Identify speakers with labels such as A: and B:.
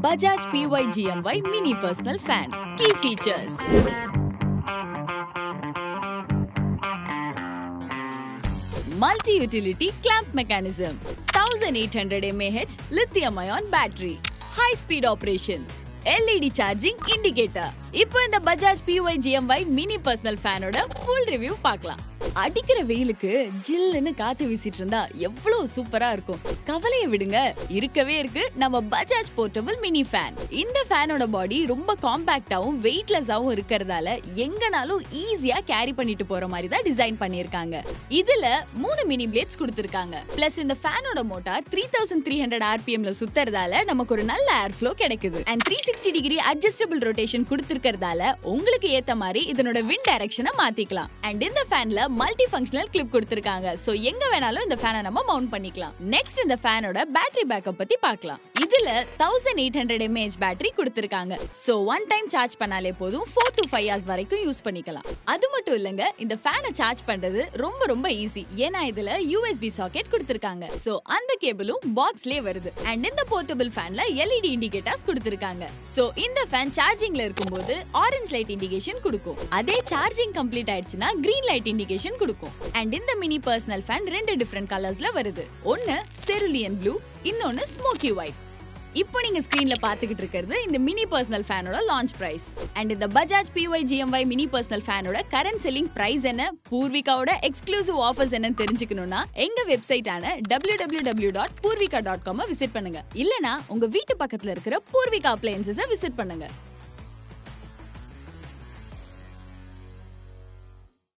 A: Bajaj PYGMY Mini Personal Fan. Key features. Multi-utility clamp mechanism. 1800 mAh lithium-ion battery. High speed operation. LED charging indicator. இப்போ இந்த Bajaj PYGMY mini personal ஃபேனோட full review பார்க்கலாம் அடிக்கிற வெயிலுக்கு ஜில்லுன்னு காத்து வீசிட்டு இருந்தா எவ்வளவு சூப்பரா இருக்கும் கவலையை விடுங்க இருக்கவே இருக்கு நம்ம பஜாஜ் போர்ட்டபிள் மினி ஃபேன் இந்த ஃபேனோட பாடி ரொம்ப காம்பாக்டாவும் வெயிட்லெஸ்ஸாவும் இருக்கிறதால எங்கனாலும் ஈஸியா கேரி பண்ணிட்டு போற மாதிரி தான் டிசைன் பண்ணிருக்காங்க இதுல மூணு மினி பிளேட்ஸ் கொடுத்திருக்காங்க பிளஸ் இந்த ஃபேனோட motor three thousand three hundred ஆர்பிஎம்ல சுத்தறதால நமக்கு ஒரு நல்ல ஏர் ஃப்ளோ கிடைக்குது and three sixty degree adjustable rotation கொடுத்திருக்கிறதால உங்களுக்கு ஏத்த மாதிரி இதனோட விண்ட் டைரக்ஷனை மாத்திக்கலாம் அண்ட் இந்த ஃபேன்ல மல்டி ஃபங்க்ஷனல் கிளிப் கொடுத்திருக்காங்க சோ எங்க வேணாலும் இந்த ஃபேனை நம்ம மவுண்ட் பண்ணிக்கலாம் நெக்ஸ்ட் இந்த ஃபேனோட பேட்டரி பேக்கப் பத்தி பார்க்கலாம் இதுல thousand eight hundred mAh battery கொடுத்திருக்காங்க சோ ஒன் டைம் சார்ஜ் பண்ணாலே போதும் ஃபோர் டு ஃபைவ் ஹவர்ஸ் வரைக்கும் யூஸ் பண்ணிக்கலாம் அது மட்டும் இல்லங்க இந்த ஃபேனை சார்ஜ் பண்றது ரொம்ப ரொம்ப ஈஸி ஏன்னா இதுல யூஎஸ்பி சாக்கெட் கொடுத்திருக்காங்க சோ அந்த கேபிளும் பாக்ஸ்லயே வருது அண்ட் இந்த போர்ட்டபிள் ஃபேன்ல எல்இடி இண்டிகேட்டர்ஸ் கொடுத்திருக்காங்க சோ இந்த ஃபேன் சார்ஜிங்ல இருக்கும்போது ஆரஞ்சு லைட் இண்டிகேஷன் கொடுக்கும் அதே சார்ஜிங் கம்ப்ளீட் ஆயிடுச்சுன்னா கிரீன் லைட் இண்டிகேஷன் கொடுக்கும் அண்ட் இந்த மினி பர்சனல் ஃபேன் ரெண்டு டிஃப்ரெண்ட் கலர்ஸ்ல வருது ஒன்னு செருலியன் ப்ளூ இன்னொன்னு ஸ்மோக்கி ஒயிட் இப்போ நீங்க ஸ்கிரீன்ல பாத்துக்கிட்டு இருக்கிறது இந்த மினி பர்சனல் ஃபேனோட லான்ச் பிரைஸ் அண்ட் இந்த பஜாஜ் PYGMY மினி பர்சனல் ஃபேனோட கரண்ட் செல்லிங் பிரைஸ் என்ன பூர்விகாவோட எக்ஸ்க்ளூசிவ் ஆஃபர்ஸ் என்னன்னு தெரிஞ்சுக்கணும்னா எங்க வெப்சைட்டான W W W dot Poorvika dot com visit பண்ணுங்க இல்லனா உங்க வீட்டு பக்கத்துல இருக்கிற பூர்விகா அப்ளையன்சஸை விசிட் பண்ணுங்க